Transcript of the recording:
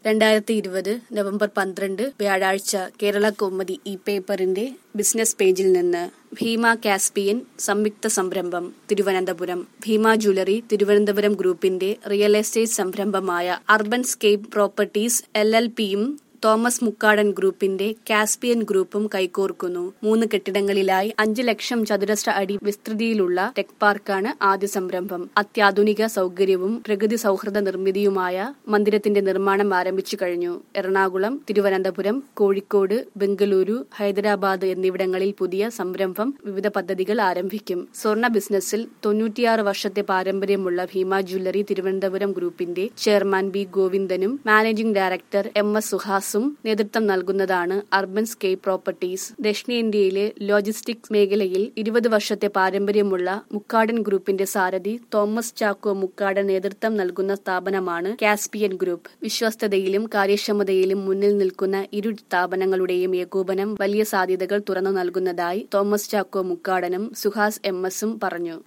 രണ്ടായിരത്തി ഇരുപത് നവംബർ പന്ത്രണ്ട് വ്യാഴാഴ്ച കേരള കൗമുദി ഈ പേപ്പറിന്റെ ബിസിനസ് പേജിൽ നിന്ന് ഭീമ കാസ്പിയൻ സംയുക്ത സംരംഭം തിരുവനന്തപുരം ഭീമ ജ്വല്ലറി തിരുവനന്തപുരം ഗ്രൂപ്പിന്റെ റിയൽ എസ്റ്റേറ്റ് സംരംഭമായ Urbanscape Properties L L പിയും തോമസ് മുക്കാടൻ ഗ്രൂപ്പിന്റെ കാസ്പിയൻ ഗ്രൂപ്പും കൈകോർക്കുന്നു മൂന്ന് കെട്ടിടങ്ങളിലായി അഞ്ച് ലക്ഷം ചതുരശ്ര അടി വിസ്തൃതിയിലുള്ള ടെക് പാർക്കാണ് ആദ്യ സംരംഭം അത്യാധുനിക സൗകര്യവും പ്രകൃതി സൗഹൃദ നിർമ്മിതിയുമായ മന്ദിരത്തിന്റെ നിർമ്മാണം ആരംഭിച്ചു കഴിഞ്ഞു എറണാകുളം തിരുവനന്തപുരം കോഴിക്കോട് ബംഗളൂരു ഹൈദരാബാദ് എന്നിവിടങ്ങളിൽ പുതിയ സംരംഭം വിവിധ പദ്ധതികൾ ആരംഭിക്കും സ്വർണ്ണ ബിസിനസ്സിൽ തൊണ്ണൂറ്റിയാറ് വർഷത്തെ പാരമ്പര്യമുള്ള ഭീമ ജ്വല്ലറി തിരുവനന്തപുരം ഗ്രൂപ്പിന്റെ ചെയർമാൻ ബി ഗോവിന്ദനും managing director M S Suhas സും നേതൃത്വം നൽകുന്നതാണ് അർബൻ സ്കേപ്പ് പ്രോപ്പർട്ടീസ് ദക്ഷിണേന്ത്യയിലെ ലോജിസ്റ്റിക്സ് മേഖലയിൽ ഇരുപത് വർഷത്തെ പാരമ്പര്യമുള്ള മുക്കാടൻ ഗ്രൂപ്പിന്റെ സാരഥി തോമസ് ചാക്കോ മുക്കാടൻ നേതൃത്വം നൽകുന്ന സ്ഥാപനമാണ് കാസ്പിയൻ ഗ്രൂപ്പ് വിശ്വസ്തതയിലും കാര്യക്ഷമതയിലും മുന്നിൽ നിൽക്കുന്ന ഇരു സ്ഥാപനങ്ങളുടെയും ഏകോപനം വലിയ സാധ്യതകൾ തുറന്നു നൽകുന്നതായി തോമസ് ചാക്കോ മുക്കാടനും സുഹാസ് എം എസും പറഞ്ഞു